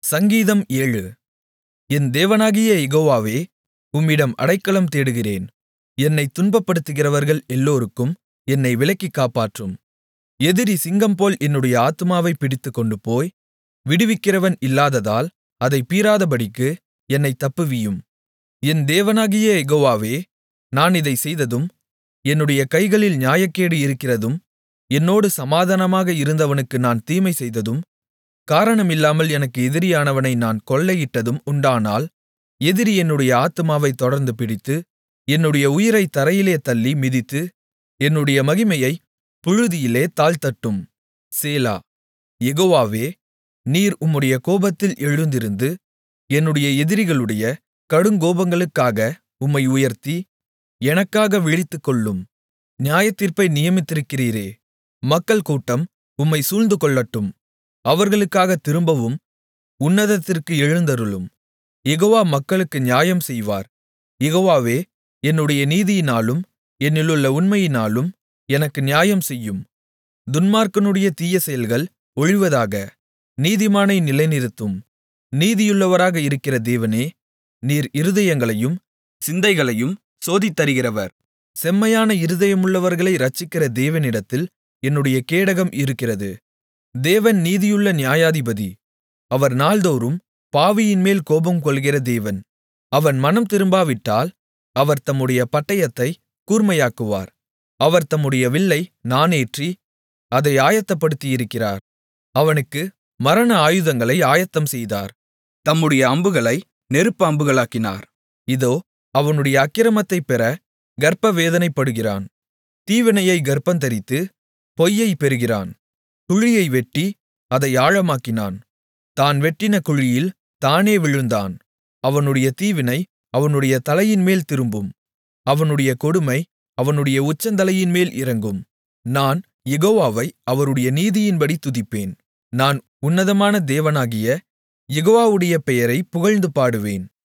சங்கீதம் ஏழு என் தேவனாகிய யெகோவாவே உம்மிடம் அடைக்கலம் தேடுகிறேன் என்னைத் துன்பப்படுத்துகிறவர்கள் எல்லோருக்கும் என்னை விலக்கிக் காப்பாற்றும் எதிரி சிங்கம்போல் என்னுடைய ஆத்துமாவைப் பிடித்துக்கொண்டுபோய் விடுவிக்கிறவன் இல்லாததால் அதைப் பீறாதபடிக்கு என்னைத் தப்புவியும் என் தேவனாகிய யெகோவாவே நான் இதைச் செய்ததும் என்னுடைய கைகளில் நியாயக்கேடு இருக்கிறதும் என்னோடு சமாதானமாக இருந்தவனுக்கு நான் தீமை செய்ததும் காரணமில்லாமல் எனக்கு எதிரியானவனை நான் கொள்ளையிட்டதும் உண்டானால் எதிரி என்னுடைய ஆத்துமாவைத் தொடர்ந்து பிடித்து என்னுடைய உயிரைத் தரையிலே தள்ளி மிதித்து என்னுடைய மகிமையைப் புழுதியிலே தாழ்த்தட்டும் சேலா யெகோவாவே நீர் உம்முடைய கோபத்தில் எழுந்திருந்து என்னுடைய எதிரிகளுடைய கடுங்கோபங்களுக்காக உம்மை உயர்த்தி எனக்காக விழித்துக்கொள்ளும் நியாயத்தீர்ப்பை நியமித்திருக்கிறீரே மக்கள் கூட்டம் உம்மை சூழ்ந்துகொள்ளட்டும் அவர்களுக்காகத் திரும்பவும் உன்னதத்திற்கு எழுந்தருளும் யெகோவா மக்களுக்கு நியாயம் செய்வார் யெகோவாவே என்னுடைய நீதியினாலும் என்னிலுள்ள உண்மையினாலும் எனக்கு நியாயம் செய்யும் துன்மார்க்கனுடைய தீய செயல்கள் ஒழிவதாக நீதிமானை நிலைநிறுத்தும் நீதியுள்ளவராக இருக்கிற தேவனே நீர் இருதயங்களையும் சிந்தைகளையும் சோதித்தறிகிறவர் செம்மையான இருதயமுள்ளவர்களை இரட்சிக்கிற தேவனிடத்தில் என்னுடைய கேடகம் இருக்கிறது தேவன் நீதியுள்ள நியாயாதிபதி அவர் நாள்தோறும் பாவியின்மேல் கோபம் கொள்கிற தேவன் அவன் மனம் திரும்பாவிட்டால் அவர் தம்முடைய பட்டயத்தைக் கூர்மையாக்குவார் அவர் தம்முடைய வில்லை நாணேற்றி அதை ஆயத்தப்படுத்தியிருக்கிறார் அவனுக்கு மரண ஆயுதங்களை ஆயத்தம் செய்தார் தம்முடைய அம்புகளை நெருப்பு அம்புகளாக்கினார் இதோ அவனுடைய அக்கிரமத்தைப் பெற கர்ப்பவேதனைப்படுகிறான் தீவினையை கர்ப்பந்தரித்து பொய்யைப் பெறுகிறான் குழியை வெட்டி அதை ஆழமாக்கினான் தான் வெட்டின குழியில் தானே விழுந்தான் அவனுடைய தீவினை அவனுடைய தலையின்மேல் திரும்பும் அவனுடைய கொடுமை அவனுடைய உச்சந்தலையின்மேல் இறங்கும் நான் யெகோவாவை அவருடைய நீதியின்படி துதிப்பேன் நான் உன்னதமான தேவனாகிய யெகோவாவுடைய பெயரைப் புகழ்ந்து பாடுவேன்